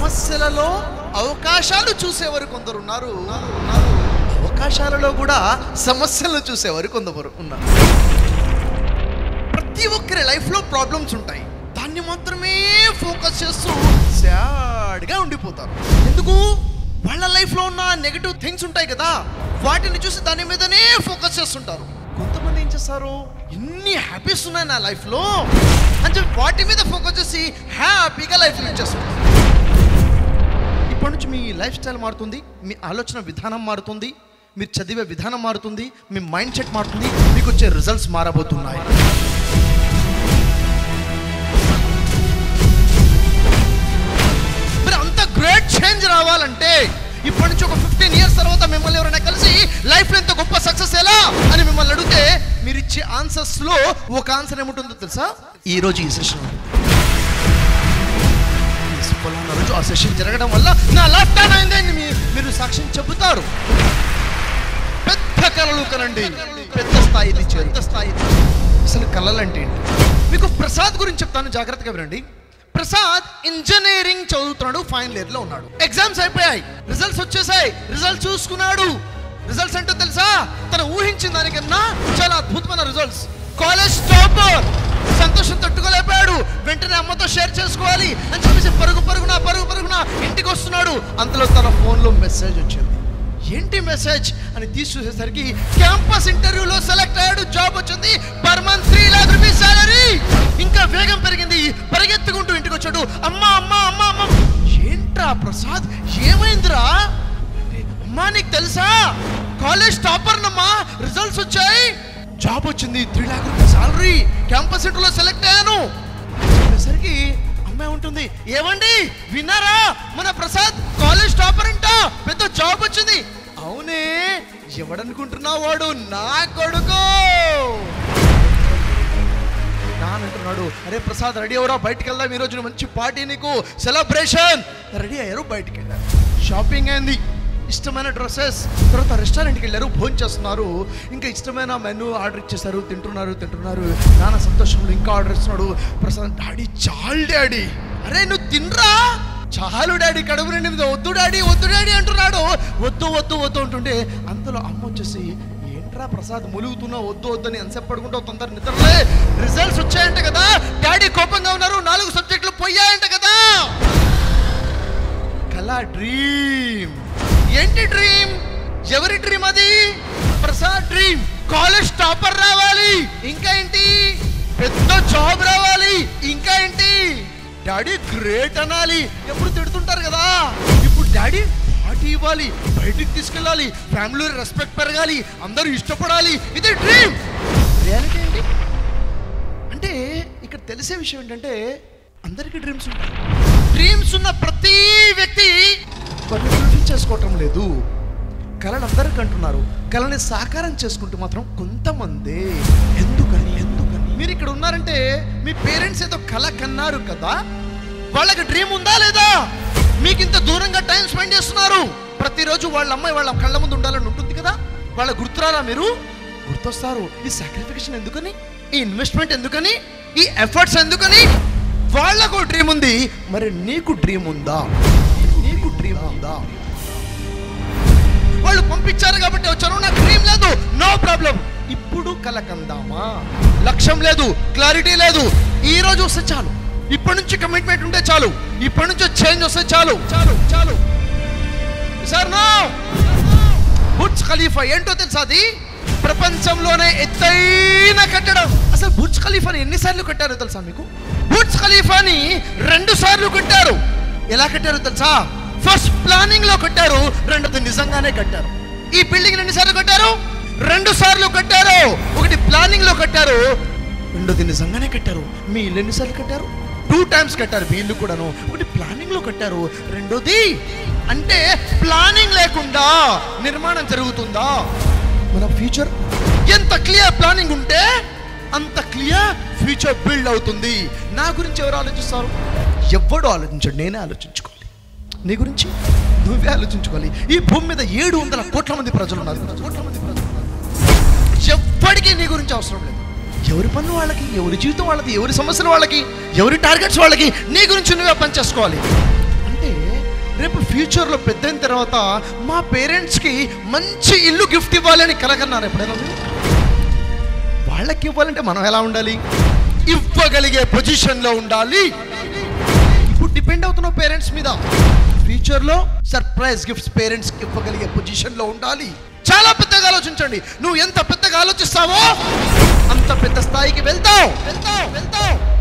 సమస్యలలో అవకాశాలు చూసేవారు కొందరు ఉన్నారు అవకాశాలలో కూడా సమస్యలను చూసేవారు కొందరు ఉన్నారు ప్రతి ఒక్కరి లైఫ్లో ప్రాబ్లమ్స్ ఉంటాయి దాన్ని మాత్రమే ఫోకస్ చేస్తూ సాడ్గా ఉండిపోతారు ఎందుకు వాళ్ళ లైఫ్లో ఉన్న నెగటివ్ థింగ్స్ ఉంటాయి కదా వాటిని చూసి దాని మీదనే ఫోకస్ చేస్తుంటారు కొంతమంది ఏం చేస్తారు ఇన్ని హ్యాపీస్ ఉన్నాయి నా లైఫ్లో అని చెప్పి వాటి మీద ఫోకస్ చేసి హ్యాపీగా లైఫ్ లీడ్ చేస్తుంటారు ఇప్పటి నుంచి మీ లైఫ్ స్టైల్ మారుతుంది మీ ఆలోచన విధానం మారుతుంది మీరు చదివే విధానం మారుతుంది మీ మైండ్ సెట్ మారుతుంది మీకు వచ్చే రిజల్ట్స్ మారబోతున్నాయి మరి అంత గ్రేట్ చేంజ్ రావాలంటే ఇప్పటి నుంచి ఒక ఫిఫ్టీన్ ఇయర్స్ తర్వాత మిమ్మల్ని ఎవరైనా కలిసి లైఫ్లో ఎంత గొప్ప సక్సెస్ ఎలా అని మిమ్మల్ని అడిగితే మీరు ఇచ్చే ఆన్సర్స్లో ఒక ఆన్సర్ ఏముంటుందో తెలుసా ఈ రోజు ఈ సెషన్ పలానా రోజు ఆ సెషన్ జరగడం వల్ల నా లైఫ్ టైం అయింది అని మీ- మీరు సాక్ష్యం చెబుతారు పెద్ద కళలు కనండి పెద్ద స్థాయిది పెద్ద స్థాయి అసలు కళలు అంటే ఏంటి మీకు ప్రసాద్ గురించి చెప్తాను జాగ్రత్తగా వినండి ప్రసాద్ ఇంజనీరింగ్ చదువుతున్నాడు ఫైనల్ ఇయర్ లో ఉన్నాడు ఎగ్జామ్స్ అయిపోయాయి రిజల్ట్స్ వచ్చేసాయి రిజల్ట్ చూసుకున్నాడు రిజల్ట్స్ ఏంటో తెలుసా తను ఊహించిన దానికన్నా చాలా అద్భుతమైన రిజల్ట్స్ కాలేజ్ టాపర్ సంతోషం తట్టుకోలేకపోయాడు వెంటనే అమ్మతో షేర్ చేసుకోవాలి అని చెప్పేసి పరుగు పరుగున పరుగు పరుగున ఇంటికి వస్తున్నాడు అంతలో తన ఫోన్లో మెసేజ్ వచ్చింది ఏంటి మెసేజ్ అని తీసి చూసేసరికి క్యాంపస్ ఇంటర్వ్యూలో సెలెక్ట్ అయ్యాడు జాబ్ వచ్చింది per month three lakh rupees salary ఇంకా వేగం పెరిగింది పరిగెత్తుకుంటూ ఇంటికి వచ్చాడు అమ్మా అమ్మా అమ్మా అమ్మ ఏంట్రా ప్రసాద్ ఏమైందిరా అమ్మా నీకు తెలుసా కాలేజ్ టాపర్ నమ్మా రిజల్ట్స్ వచ్చాయి జాబ్ వచ్చింది three lakh rupees salary campus ఇంటర్వ్యూలో సెలెక్ట్ అయ్యాను చెప్పేసరికి అమ్మాయి ఉంటుంది ఏమండి విన్నారా మన ప్రసాద్ కాలేజ్ టాపర్ అంట పెద్ద జాబ్ వచ్చింది అవునే ఎవడనుకుంటున్నావు వాడు నా కొడుకు నానంటున్నాడు అరే ప్రసాద్ రెడీ అవరా బయటికి వెళ్దాం ఈ రోజు మంచి పార్టీ నీకు సెలబ్రేషన్ రెడీ అయ్యారు బయటికి వెళ్ళారు షాపింగ్ అయింది ఇష్టమైన డ్రెస్సెస్ తర్వాత రెస్టారెంట్కి వెళ్ళారు భోజనం చేస్తున్నారు ఇంకా ఇష్టమైన మెనూ ఆర్డర్ ఇచ్చేసారు తింటున్నారు తింటున్నారు నాన్న సంతోషంలో ఇంకా ఆర్డర్ ఇస్తున్నాడు ప్రసాద్ డాడీ చాలు డాడీ అరే నువ్వు తినరా చాలు డాడీ కడుపు నిండి వద్దు డాడీ వద్దు డాడీ అంటున్నాడు వద్దు వద్దు వద్దు అంటుంటే అంతలో అమ్మ వచ్చేసి ఏంట్రా ప్రసాద్ ములుగుతున్నా వద్దు వద్దని ఎంతసేపు పడుకుంటావు తొందర నిద్రలే రిజల్ట్స్ వచ్చాయంట కదా డాడీ కోపంగా ఉన్నారు నాలుగు సబ్జెక్టులు పోయాయంట కదా కళ డ్రీమ్ ఏంటి డ్రీమ్ ఎవరి డ్రీమ్ అది ప్రసాద్ డ్రీమ్ కాలేజ్ టాపర్ రావాలి ఇంకా ఏంటి పెద్ద జాబ్ రావాలి ఇంకా ఏంటి డాడీ గ్రేట్ అనాలి ఎప్పుడు తిడుతుంటారు కదా ఇప్పుడు డాడీ పార్టీ ఇవ్వాలి బయటికి తీసుకెళ్ళాలి ఫ్యామిలీ రెస్పెక్ట్ పెరగాలి అందరూ ఇష్టపడాలి ఇది డ్రీమ్ రియాలిటీ ఏంటి అంటే ఇక్కడ తెలిసే విషయం ఏంటంటే అందరికీ డ్రీమ్స్ ఉంటాయి డ్రీమ్స్ ఉన్న ప్రతి వ్యక్తి కొన్ని ఫుల్ఫిల్ చేసుకోవటం లేదు కళలు అందరికి అంటున్నారు కళని సాకారం చేసుకుంటూ మాత్రం కొంతమంది ఎందుకని ఎందుకని మీరు ఇక్కడ ఉన్నారంటే మీ పేరెంట్స్ ఏదో కళ కన్నారు కదా వాళ్ళకి డ్రీమ్ ఉందా లేదా మీకు ఇంత దూరంగా టైం స్పెండ్ చేస్తున్నారు ప్రతిరోజు వాళ్ళ అమ్మాయి వాళ్ళ కళ్ళ ముందు ఉండాలని ఉంటుంది కదా వాళ్ళ గుర్తురారా మీరు గుర్తొస్తారు ఈ సాక్రిఫికేషన్ ఎందుకని ఈ ఇన్వెస్ట్మెంట్ ఎందుకని ఈ ఎఫర్ట్స్ ఎందుకని వాళ్ళకు డ్రీమ్ ఉంది మరి నీకు డ్రీమ్ ఉందా నీకు డ్రీమ్ ఉందా వాళ్ళు పంపించారు కాబట్టి వచ్చాను నాకు డ్రీమ్ లేదు నో ప్రాబ్లం ఇప్పుడు కలకందామా లక్ష్యం లేదు క్లారిటీ లేదు ఈ రోజు వస్తే చాలు ఇప్పటి నుంచి కమిట్మెంట్ ఉంటే చాలు ఇప్పటి నుంచి చేంజ్ వస్తే చాలు చాలు చాలు సార్ నో బుర్జ్ ఖలీఫా ఏంటో తెలుసా అది ప్రపంచంలోనే ఎత్తైన కట్టడం అసలు బుర్జ్ ఖలీఫాని ఎన్నిసార్లు కట్టారో తెలుసా మీకు బుర్జ్ ఖలీఫాని రెండు సార్లు కట్టారు ఎలా కట్టారో తెలుసా ఫస్ట్ ప్లానింగ్ లో కట్టారు రెండోది నిజంగానే కట్టారు ఈ బిల్డింగ్ ఎన్నిసార్లు కట్టారు రెండు సార్లు కట్టారు ఒకటి ప్లానింగ్ లో కట్టారు రెండోది నిజంగానే కట్టారు మీ ఇల్లు ఎన్నిసార్లు కట్టారు టూ టైమ్స్ కట్టారు మీ ఇల్లు కూడాను ఒకటి ప్లానింగ్ లో కట్టారు రెండోది అంటే ప్లానింగ్ లేకుండా నిర్మాణం జరుగుతుందా మన ఫ్యూచర్ ఎంత క్లియర్ ప్లానింగ్ ఉంటే అంత క్లియర్ ఫ్యూచర్ బిల్డ్ అవుతుంది నా గురించి ఎవరు ఆలోచిస్తారు ఎవడు ఆలోచించాడు నేనే ఆలోచించుకోవాలి నీ గురించి నువ్వే ఆలోచించుకోవాలి ఈ భూమి మీద ఏడు వందల కోట్ల మంది ప్రజలు ఉన్నారు కోట్ల మంది ప్రజలు ఉన్నారు. ఎవ్వడికి నీ గురించి అవసరం లేదు ఎవరి పనులు వాళ్ళకి ఎవరి జీవితం వాళ్ళకి ఎవరి సమస్యలు వాళ్ళకి ఎవరి టార్గెట్స్ వాళ్ళకి నీ గురించి నువ్వే పని చేసుకోవాలి అంటే రేపు ఫ్యూచర్లో పెద్దయిన తర్వాత మా పేరెంట్స్కి మంచి ఇల్లు గిఫ్ట్ ఇవ్వాలని కలగన్నారు ఎప్పుడైనా మీరు? వాళ్ళకి ఇవ్వాలంటే మనం ఎలా ఉండాలి ఇవ్వగలిగే పొజిషన్లో ఉండాలి ఇప్పుడు డిపెండ్ అవుతున్నావు పేరెంట్స్ మీద ఫ్యూచర్లో సర్ప్రైజ్ గిఫ్ట్స్ పేరెంట్స్కి ఇవ్వగలిగే పొజిషన్లో ఉండాలి చాలా పెద్దగా ఆలోచించండి నువ్వు ఎంత పెద్దగా ఆలోచిస్తావో అంత పెద్ద స్థాయికి వెళ్తావు వెళ్తావు వెళ్తావు